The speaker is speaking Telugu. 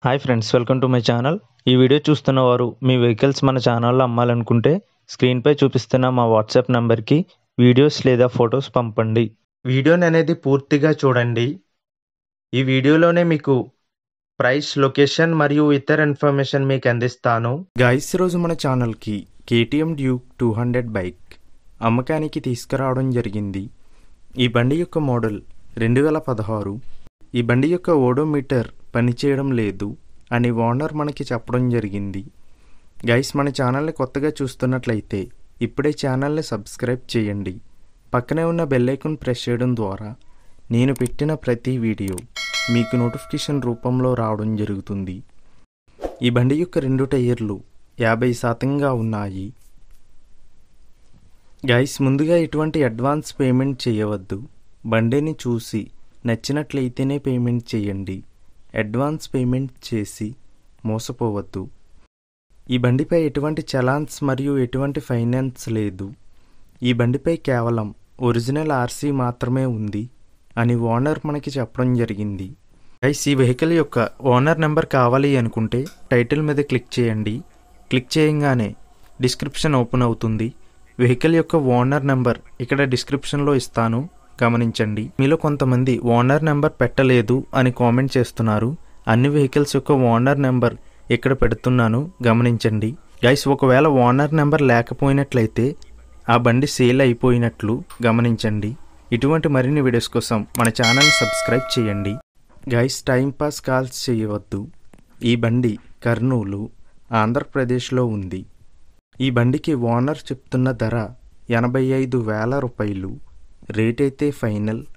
hi friends welcome to my channel ఈ వీడియో చూస్తున్న వారు మీ వెహికల్స్ మన ఛానల్లో అమ్మాలనుకుంటే స్క్రీన్పై చూపిస్తున్న మా వాట్సాప్ నంబర్కి వీడియోస్ లేదా ఫొటోస్ పంపండి వీడియోని అనేది పూర్తిగా చూడండి ఈ వీడియోలోనే మీకు ప్రైస్ లొకేషన్ మరియు ఇతర ఇన్ఫర్మేషన్ మీకు అందిస్తాను గైస్ ఈరోజు మన ఛానల్కి KTM Duke two hundred bike అమ్మకానికి తీసుకురావడం జరిగింది ఈ బండి యొక్క మోడల్ రెండు వేల పదహారు ఈ బండి యొక్క ఓడోమీటర్ పనిచేయడం లేదు అని ఓనర్ మనకి చెప్పడం జరిగింది గైస్ మన ఛానల్ని కొత్తగా చూస్తున్నట్లయితే ఇప్పుడే ఛానల్ని సబ్స్క్రైబ్ చేయండి పక్కనే ఉన్న బెల్ ఐకాన్ ప్రెస్ చేయడం ద్వారా నేను పెట్టిన ప్రతి వీడియో మీకు నోటిఫికేషన్ రూపంలో రావడం జరుగుతుంది ఈ బండి యొక్క రెండు టైర్లు యాభై శాతంగా ఉన్నాయి గైస్ ముందుగా ఎటువంటి అడ్వాన్స్ పేమెంట్ చేయవద్దు బండిని చూసి నచ్చినట్లయితేనే పేమెంట్ చేయండి అడ్వాన్స్ పేమెంట్ చేసి మోసపోవద్దు ఈ బండిపై ఎటువంటి చలాన్స్ మరియు ఎటువంటి ఫైనాన్స్ లేదు ఈ బండిపై కేవలం ఒరిజినల్ ఆర్సీ మాత్రమే ఉంది అని ఓనర్ మనకి చెప్పడం జరిగింది గైస్ ఈ వెహికల్ యొక్క ఓనర్ నెంబర్ కావాలి అనుకుంటే టైటిల్ మీద క్లిక్ చేయండి క్లిక్ చేయంగానే డిస్క్రిప్షన్ ఓపెన్ అవుతుంది వెహికల్ యొక్క ఓనర్ నెంబర్ ఇక్కడ డిస్క్రిప్షన్లో ఇస్తాను గమనించండి మీలో కొంతమంది ఓనర్ నెంబర్ పెట్టలేదు అని కామెంట్ చేస్తున్నారు అన్ని వెహికల్స్ యొక్క ఓనర్ నెంబర్ ఇక్కడ పెడుతున్నాను గమనించండి గైస్ ఒకవేళ ఓనర్ నెంబర్ లేకపోయినట్లయితే ఆ బండి సేల్ అయిపోయినట్లు గమనించండి ఇటువంటి మరిన్ని వీడియోస్ కోసం మన ఛానల్ సబ్స్క్రైబ్ చేయండి గైస్ టైంపాస్ కాల్స్ చేయవద్దు ఈ బండి కర్నూలు ఆంధ్రప్రదేశ్లో ఉంది ఈ బండికి ఓనర్ చెప్తున్న ధర ఎనభై ఐదు వేల రూపాయలు రేట్ అయితే ఫైనల్